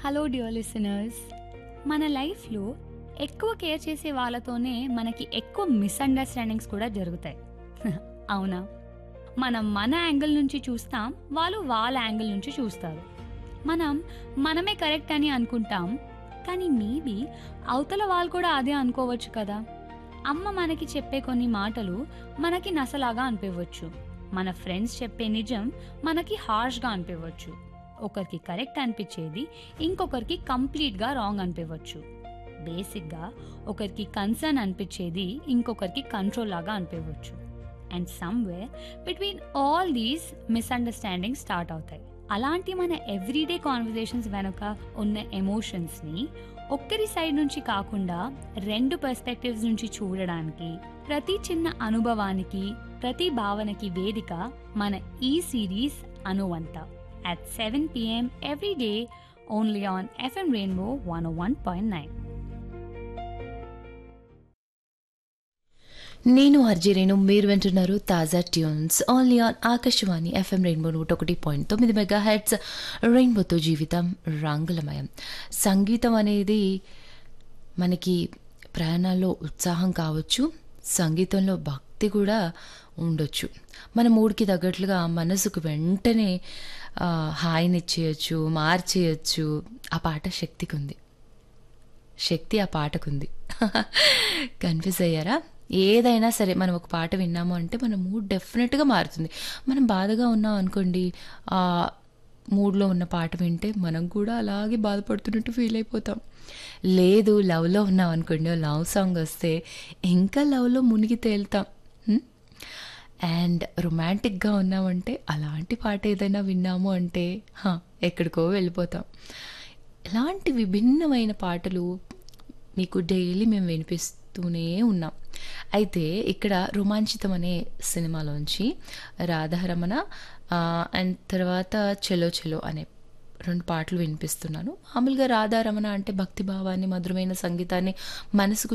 Hello dear listeners మన లైఫ్లో ఎక్కువ కేర్ చేసే వాళ్ళతోనే మనకి ఎక్కువ మిస్అండర్స్టాండింగ్స్ కూడా జరుగుతాయి అవునా మనం మన యాంగిల్ నుంచి చూస్తాం వాళ్ళు వాళ్ళ యాంగిల్ నుంచి చూస్తారు మనం మనమే కరెక్ట్ అని అనుకుంటాం కానీ మేబీ అవతల వాళ్ళు కూడా అదే అనుకోవచ్చు కదా అమ్మ మనకి చెప్పే కొన్ని మాటలు మనకి నసలాగా అనిపించవచ్చు మన ఫ్రెండ్స్ చెప్పే నిజం మనకి హార్ష్గా అనిపించవచ్చు ఒకరికి కరెక్ట్ అనిపించేది ఇంకొకరికి కంప్లీట్గా రాంగ్ అనిపించవచ్చు బేసిక్గా ఒకరికి కన్సర్న్ అనిపించేది ఇంకొకరికి కంట్రోల్ లాగా అనిపించవచ్చు and somewhere between all these misunderstanding start అవుతాయి అలాంటి మన ఎవ్రీడే కాన్వర్జేషన్స్ వెనుక ఉన్న ఎమోషన్స్ని ఒక్కరి సైడ్ నుంచి కాకుండా రెండు పర్స్పెక్టివ్స్ నుంచి చూడడానికి ప్రతి చిన్న అనుభవానికి ప్రతి భావనకి వేదిక మన ఈ సిరీస్ అనువంత at 7 p.m. every day only on FM Rainbow 101.9. నేను అర్జీరేను మీరు వింటున్నారు తాజా tunes only on Akashvani FM rainbow నూట ఒకటి పాయింట్ తొమ్మిది మెగా హెడ్స్ రెయిన్బోతో జీవితం రంగులమయం సంగీతం అనేది మనకి ప్రయాణాల్లో ఉత్సాహం కావచ్చు సంగీతంలో భక్తి కూడా ఉండొచ్చు మన మూడికి తగ్గట్లుగా మనసుకు వెంటనే ఆ, హాయినిచ్చేయచ్చు మార్చేయచ్చు ఆ పాట శక్తికి ఉంది శక్తి ఆ పాటకుంది కన్ఫ్యూజ్ అయ్యారా ఏదైనా సరే మనం ఒక పాట విన్నాము అంటే మన మూడ్ డెఫినెట్గా మారుతుంది మనం బాధగా ఉన్నాం అనుకోండి ఆ మూడ్లో ఉన్న పాట వింటే మనం కూడా అలాగే బాధపడుతున్నట్టు ఫీల్ అయిపోతాం లేదు లవ్లో ఉన్నాం అనుకోండి లవ్ సాంగ్ వస్తే ఇంకా లవ్లో మునిగి తేలుతాం హ్మ్? అండ్ రొమాంటిక్గా ఉన్నామంటే అలాంటి పాట ఏదైనా విన్నాము అంటే హా, ఎక్కడికో వెళ్ళిపోతాం ఇలాంటి విభిన్నమైన పాటలు మీకు డైలీ మేము వినిపిస్తూనే ఉన్నాం అయితే ఇక్కడ రోమాంచితం అనే సినిమాలోంచి రాధారమణ ఆ, అండ్ తర్వాత చెలో చెలో అనే రెండు పాటలు వినిపిస్తున్నాను మామూలుగా రాధారమణ అంటే భక్తి భావాన్ని మధురమైన సంగీతాన్ని మనసుకు